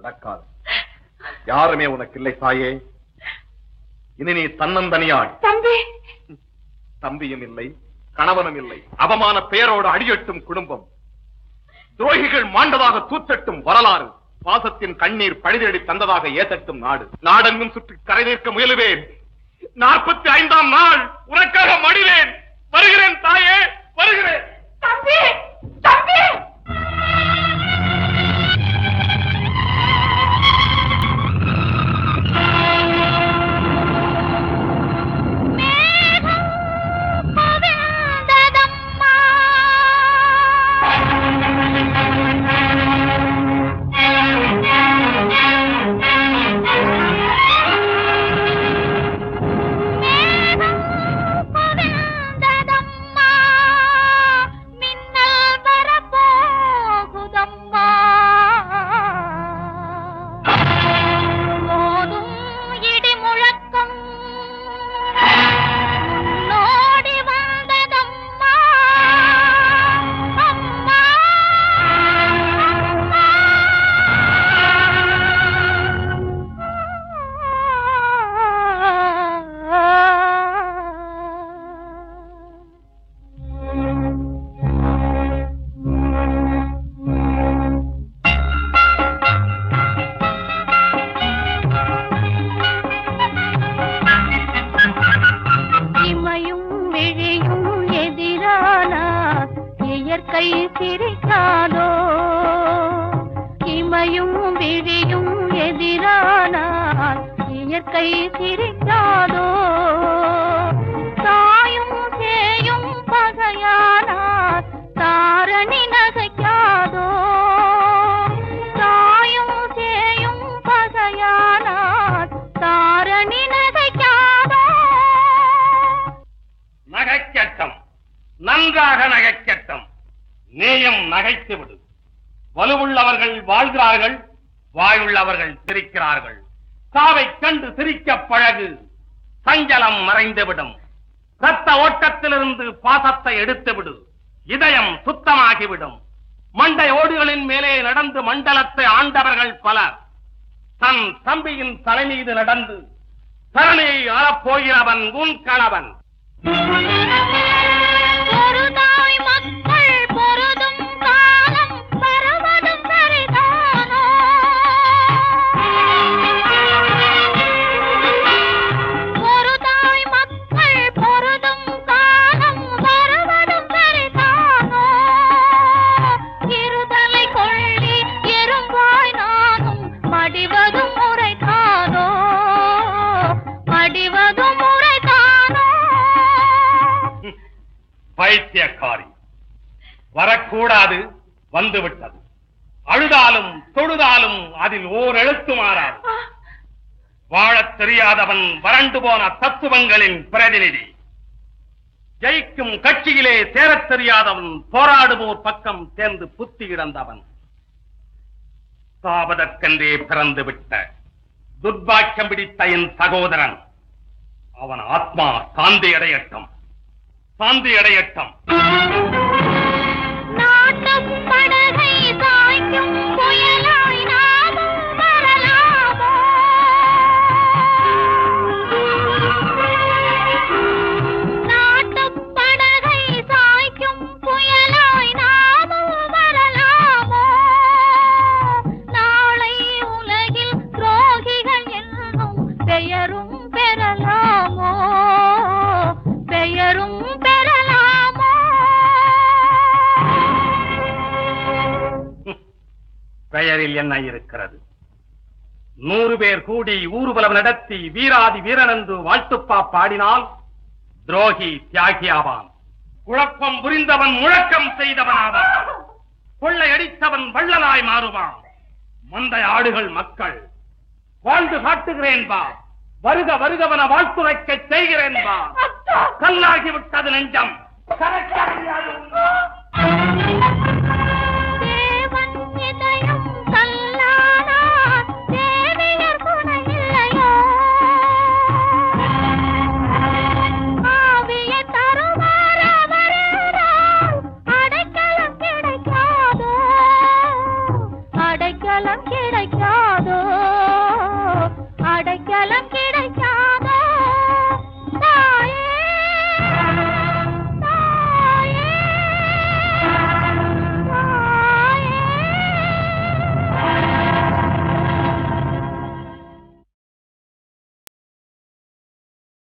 நடக்காது யாருமே உனக்கு இல்லை தாயே இனி நீ தன்னந்தனியாள் தம்பி தம்பியும் இல்லை கணவனும் இல்லை அவமான பெயரோடு அடியட்டும் குடும்பம் துரோகிகள் மாண்டதாக தூத்தட்டும் வரலாறு பாசத்தின் கண்ணீர் பழிதேடி தந்ததாக ஏத்தட்டும் நாடு நாடெங்கும் சுற்றி கரை நிற்க முயலுவேன் நாற்பத்தி ஐந்தாம் நாள் உனக்காக மடிவேன் வருகிறேன் தாயே வருகிறேன் தம்பி தம்பி மின்னல் வரப்போகுதம்மா மோதும் இடி முழக்கம் முன்னோடி வந்ததம்மா அம்மா இமையும் விழியும் எதிரானார் இயற்கை சிரிக்காதோ இமையும் விழியும் எதிரானார் இயற்கை சிரிக்காதோ தாயும் சேயும் பகையானார் தாரணி நகைக்காதோ தாயும் சேயும் பகையானார் தாரணி நகைக்காதோ நகைக்கட்டம் நன்றாக நகைக்கட்டம் நேயம் நகைத்து விடு வலுவுள்ளவர்கள் வாழ்கிறார்கள் வாயுள்ளவர்கள் சிரிக்கிறார்கள் சாவை கண்டு சிரிக்க பழகு சஞ்சலம் மறைந்துவிடும் ரத்த ஓட்டத்திலிருந்து பாசத்தை எடுத்துவிடு இதயம் சுத்தமாகிவிடும் மண்டை ஓடுகளின் மேலே நடந்து மண்டலத்தை ஆண்டவர்கள் பலர் தன் தம்பியின் தலை மீது நடந்து தரணியை ஆளப்போகிறவன் உன் கணவன் ஒரு தாய் மக்கள் பொருதும் காலம் வருவதும் சரிதானோ ஒரு தாய் மக்கள் பொருதும் காலம் வருவதும் சரிதானோ இருதலை கொள்ளி எறும்பாய் நானும் மடிவதும் முறைதானோ மடிவதும் முறைதானோ பைத்தியக்காரி வரக்கூடாது வந்துவிட்டது அழுதாலும் தொழுதாலும் அதில் ஓர் எழுத்து மாறாது வாழத் தெரியாதவன் வறண்டு போன தத்துவங்களின் பிரதிநிதி ஜெயிக்கும் கட்சியிலே சேரத் தெரியாதவன் போராடுவோர் பக்கம் சேர்ந்து புத்தி இழந்தவன் சாவதற்கென்றே பிறந்து விட்ட துர்பாக்கியம் பிடித்த என் சகோதரன் அவன் ஆத்மா சாந்தி அடையட்டும் சாந்தி அடையட்டும் நாட்டும் படகை சாய்க்கும் புயலாய் நாமும் வரலாமோ நாட்டும் படகை சாய்க்கும் புயலாய் நாமும் வரலாமோ நாளை உலகில் துரோகிகள் என்னும் பெயரும் பெறலாமோ பெயரும் பெறலாமோ பெயரில் என்ன இருக்கிறது நூறு பேர் கூடி ஊர்வலம் நடத்தி வீராதி வீரனென்று வாழ்த்துப்பா பாடினால் துரோகி தியாகியாவான் குழப்பம் புரிந்தவன் முழக்கம் செய்தவனாவான் கொள்ளையடித்தவன் வள்ளலாய் மாறுவான் மந்தை ஆடுகள் மக்கள் வாழ்ந்து காட்டுகிறேன் பா வருக வருகவன வாழ்த்துரைக்க செய்கிறேன் பா கல்லாகி விட்டது நெஞ்சம் கரைக்க முடியாது தேவன் இதயம் கல்லானார் தேவியர் துணை இல்லையோ ஆவியை தருவார் அவரால் அடைக்கலம் கிடைக்காதோ அடைக்கலம் கிடைக்காதோ